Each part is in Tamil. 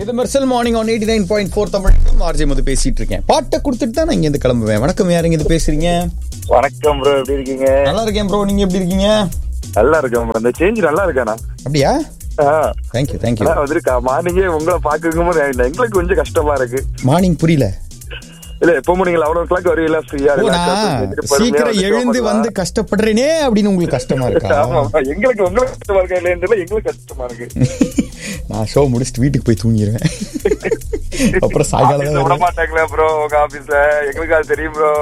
இது Mersal morning on eighty nine point four Tamil RJ Madhu பேசிட்டு இருக்கேன் பாட்டை கொடுத்துட்டு தான் நான் இங்க இருந்து கிளம்புவேன் வணக்கம் யாருங்க இது பேசுறீங்க வணக்கம் ப்ரோ எப்படி இருக்கீங்க நல்லா இருக்கேன் ப்ரோ நீங்க எப்படி இருக்கீங்க நல்லா இருக்கேன் ப்ரோ இந்த சேஞ்ச் நல்லா இருக்கானா அப்படியா தேங்க்யூ தேங்க்யூ ஆனா வந்துருக்கா மார்னிங்கே உங்களை பாக்குறதுக்கு போது எங்களுக்கு கொஞ்சம் கஷ்டமா இருக்கு மார்னிங் புரியல இல்ல எப்போ நீங்க லெவன் ஓ கிளாக் வருவீங்களா ஃப்ரீயா ஓ, நான் சீக்கிரம் எழுந்து வந்து கஷ்டப்படுறேனே அப்படின்னு உங்களுக்கு கஷ்டமா இருக்கா எங்களுக்கு உங்களுக்கு கஷ்டமா இருக்கா இல்லையா எங்களுக்கு கஷ்டமா இருக்கு நான் ஷோ முடிச்சுட்டு வீட்டுக்கு போய் தூங்கிடுவேன் அப்புறம் சாயங்காலம் ஆபீஸ்ல தான் விட வருவேன். மாட்டாங்களா ப்ரோ உங்க ஆபீஸ்ல எங்களுக்கு அது தெரியும் ப்ரோ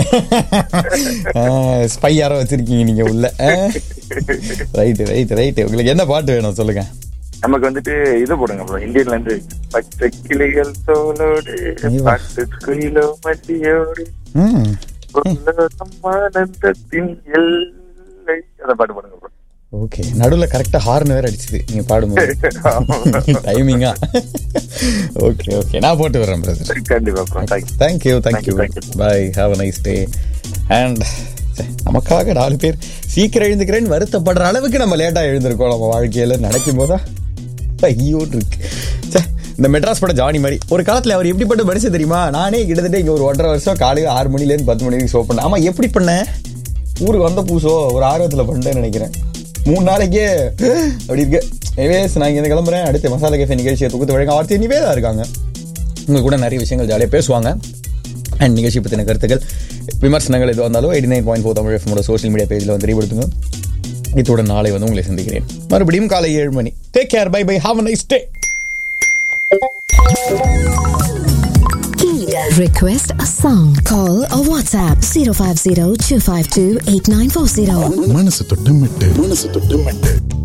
ஸ்பை யாரோ வச்சிருக்கீங்க நீங்க உள்ள ரைட் ரைட் ரைட் உங்களுக்கு என்ன பாட்டு வேணும் சொல்லுங்க நமக்கு வந்துட்டு இது போடுங்க ப்ரோ இந்தியன்ல இருந்து பச்சை கிளிகள் தோலோடு ஐயோ. பத்து கிலோ மட்டியோடு ம் உலகம் ஆனந்தத்தின் எல்லை அந்த பாட்டு போடுங்க ப்ரோ ஓகே நடுவில் கரெக்டாக ஹார்ன் வேற அடிச்சுது நீங்க பாடும்போது டைமிங்கா ஓகே ஓகே நான் போட்டு வரேன் பிரதர் கண்டிப்பா bro thanks thank you thank you Thank you, thank you. Bye have a nice day and நமக்காக நாலு பேர் சீக்கிரம் எழுந்துக்கிறேன்னு வருத்தப்படுற அளவுக்கு நம்ம லேட்டாக எழுந்திருக்கோம் நம்ம வாழ்க்கையில் நினைக்கும் போதா ஐயோ இருக்கு ச்சே, இந்த மெட்ராஸ் படம் ஜானி மாதிரி ஒரு காலத்தில் அவர் எப்படிப்பட்ட மனுஷன் தெரியுமா நானே கிட்டத்தட்ட இங்கே ஒரு ஒன்றரை வருஷம் காலையில் ஆறு மணிலேருந்து பத்து மணி வரைக்கும் ஷோ பண்ணேன் ஆமாம் எப்படி பண்ணேன் ஊருக்கு வந்த பூசோ ஒரு ஆர்வத்தில் பண்ணிட்டேன்னு நினைக்கிறேன் மூணு நாளைக்கே அப்படி இருக்கு எவேஸ் நான் இங்கே கிளம்புறேன் அடுத்து மசாலா கேஃபே நிகழ்ச்சியை தொகுத்து வழங்க ஆர்த்தி இனிமே தான் இருக்காங்க உங்க கூட நிறைய விஷயங்கள் ஜாலியாக பேசுவாங்க அண்ட் நிகழ்ச்சி பற்றின கருத்துக்கள் விமர்சனங்கள் எது வந்தாலும் eighty nine point four Tamil எஃப்எமோட சோஷியல் மீடியா பேஜில் வந்து தெரியப்படுத்துங்க இத்துடன் நாளை வந்து உங்களை சந்திக்கிறேன் மறுபடியும் காலை ஏழு மணி take care bye bye have a nice day Request a song. Call or WhatsApp 050 252 8940. மனசு தொட்டு மெட்டு மனசு தொட்டு மெட்டு